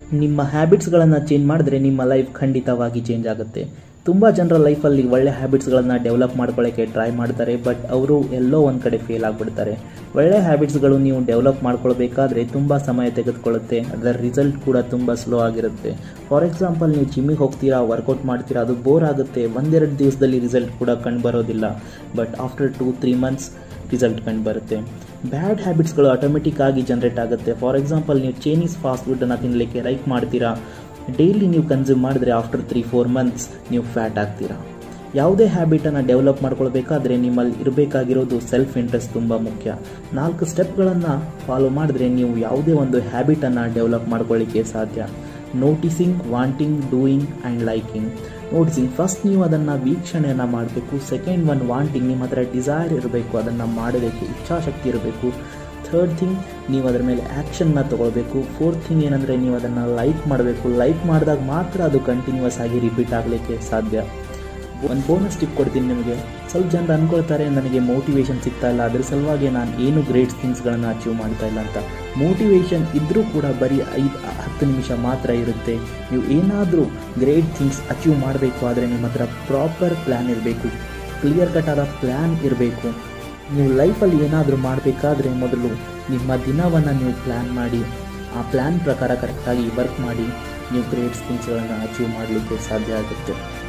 ನಿಮ್ಮ ಹ್ಯಾಬಿಟ್ಸ್ಗಳನ್ನು ಚೇಂಜ್ ಮಾಡಿದ್ರೆ ನಿಮ್ಮ ಲೈಫ್ ಖಂಡಿತವಾಗಿ ಚೇಂಜ್ ಆಗುತ್ತೆ ತುಂಬ ಜನರ ಲೈಫಲ್ಲಿ ಒಳ್ಳೆ ಹ್ಯಾಬಿಟ್ಸ್ಗಳನ್ನು ಡೆವಲಪ್ ಮಾಡ್ಕೊಳ್ಳೋಕ್ಕೆ ಟ್ರೈ ಮಾಡ್ತಾರೆ ಬಟ್ ಅವರು ಎಲ್ಲೋ ಒಂದು ಕಡೆ ಫೇಲ್ ಆಗಿಬಿಡ್ತಾರೆ ಒಳ್ಳೆ ಹ್ಯಾಬಿಟ್ಸ್ಗಳು ನೀವು ಡೆವಲಪ್ ಮಾಡ್ಕೊಳ್ಬೇಕಾದ್ರೆ ತುಂಬ ಸಮಯ ತೆಗೆದುಕೊಳ್ಳುತ್ತೆ ಅದರ ರಿಸಲ್ಟ್ ಕೂಡ ತುಂಬ ಸ್ಲೋ ಆಗಿರುತ್ತೆ ಫಾರ್ ಎಕ್ಸಾಂಪಲ್ ನೀವು ಜಿಮ್ಮಿಗೆ ಹೋಗ್ತೀರಾ ವರ್ಕೌಟ್ ಮಾಡ್ತೀರಾ ಅದು ಬೋರ್ ಆಗುತ್ತೆ ಒಂದೆರಡು ದಿವಸದಲ್ಲಿ ರಿಸಲ್ಟ್ ಕೂಡ ಕಂಡು ಬರೋದಿಲ್ಲ but after two three months result ಕಂಡು ಬರುತ್ತೆ ಬ್ಯಾಡ್ ಹ್ಯಾಬಿಟ್ಸ್ಗಳು ಆಟೋಮೆಟಿಕ್ ಆಗಿ ಜನರೇಟ್ ಆಗುತ್ತೆ ಫಾರ್ ಎಕ್ಸಾಂಪಲ್ ನೀವು ಚೈನೀಸ್ ಫಾಸ್ಟ್ ಫುಡ್ಡನ್ನು ತಿನ್ನಲಿಕ್ಕೆ ಲೈಕ್ ಮಾಡ್ತೀರಾ ಡೈಲಿ ನೀವು ಕನ್ಸ್ಯೂಮ್ ಮಾಡಿದ್ರೆ ಆಫ್ಟರ್ ತ್ರೀ ಫೋರ್ ಮಂತ್ಸ್ ನೀವು ಫ್ಯಾಟ್ ಆಗ್ತೀರಾ ಯಾವುದೇ ಹ್ಯಾಬಿಟನ್ನು ಡೆವಲಪ್ ಮಾಡ್ಕೊಳ್ಬೇಕಾದ್ರೆ ನಿಮ್ಮಲ್ಲಿ ಇರಬೇಕಾಗಿರೋದು ಸೆಲ್ಫ್ ಇಂಟ್ರೆಸ್ಟ್ ತುಂಬ ಮುಖ್ಯ ನಾಲ್ಕು ಸ್ಟೆಪ್ಗಳನ್ನು ಫಾಲೋ ಮಾಡಿದ್ರೆ ನೀವು ಯಾವುದೇ ಒಂದು ಹ್ಯಾಬಿಟನ್ನು ಡೆವಲಪ್ ಮಾಡ್ಕೊಳ್ಳಿಕ್ಕೆ ಸಾಧ್ಯ noticing wanting doing and liking noticing first ನೀವು ಅದನ್ನು ವೀಕ್ಷಣೆಯನ್ನು ಮಾಡಬೇಕು ಸೆಕೆಂಡ್ ಒನ್ ವಾಂಟಿಂಗ್ ನಿಮ್ಮ ಹತ್ರ ಡಿಸೈರ್ ಇರಬೇಕು ಅದನ್ನು ಮಾಡೋದಕ್ಕೆ ಇಚ್ಛಾಶಕ್ತಿ ಇರಬೇಕು ಥರ್ಡ್ ಥಿಂಗ್ ನೀವು ಅದರ ಮೇಲೆ ಆ್ಯಕ್ಷನ್ನ ತೊಗೊಳ್ಬೇಕು ಫೋರ್ತ್ ಥಿಂಗ್ ಏನಂದರೆ ನೀವು ಅದನ್ನು ಲೈಕ್ ಮಾಡಬೇಕು ಲೈಕ್ ಮಾಡಿದಾಗ ಮಾತ್ರ ಅದು ಕಂಟಿನ್ಯೂಸ್ ಆಗಿ ರಿಪೀಟ್ ಆಗಲಿಕ್ಕೆ ಸಾಧ್ಯ ಒಂದು ಬೋನಸ್ ಟಿಪ್ ಕೊಡ್ತೀನಿ ನಿಮಗೆ ಸ್ವಲ್ಪ ಜನರು ಅಂದ್ಕೊಳ್ತಾರೆ ನನಗೆ ಮೋಟಿವೇಶನ್ ಸಿಗ್ತಾ ಇಲ್ಲ ಅದ್ರ ಸಲುವಾಗಿ ನಾನು ಏನು ಗ್ರೇಟ್ ಥಿಂಗ್ಸ್ಗಳನ್ನು ಅಚೀವ್ ಮಾಡ್ತಾ ಇಲ್ಲ ಅಂತ ಮೋಟಿವೇಶನ್ ಇದ್ದರೂ ಕೂಡ ಬರೀ ಐದು ಹತ್ತು ನಿಮಿಷ ಮಾತ್ರ ಇರುತ್ತೆ ನೀವು ಏನಾದರೂ ಗ್ರೇಟ್ ಥಿಂಗ್ಸ್ ಅಚೀವ್ ಮಾಡಬೇಕು ಆದರೆ ನಿಮ್ಮ ಹತ್ರ ಪ್ರಾಪರ್ ಪ್ಲ್ಯಾನ್ ಇರಬೇಕು ಕ್ಲಿಯರ್ ಕಟ್ ಆದ ಪ್ಲ್ಯಾನ್ ಇರಬೇಕು ನೀವು ಲೈಫಲ್ಲಿ ಏನಾದರೂ ಮಾಡಬೇಕಾದ್ರೆ ಮೊದಲು ನಿಮ್ಮ ದಿನವನ್ನು ನೀವು ಪ್ಲ್ಯಾನ್ ಮಾಡಿ ಆ ಪ್ಲ್ಯಾನ್ ಪ್ರಕಾರ ಕರೆಕ್ಟಾಗಿ ವರ್ಕ್ ಮಾಡಿ ನೀವು ಗ್ರೇಟ್ ಥಿಂಗ್ಸ್ಗಳನ್ನು ಅಚೀವ್ ಮಾಡಲಿಕ್ಕೆ ಸಾಧ್ಯ ಆಗುತ್ತೆ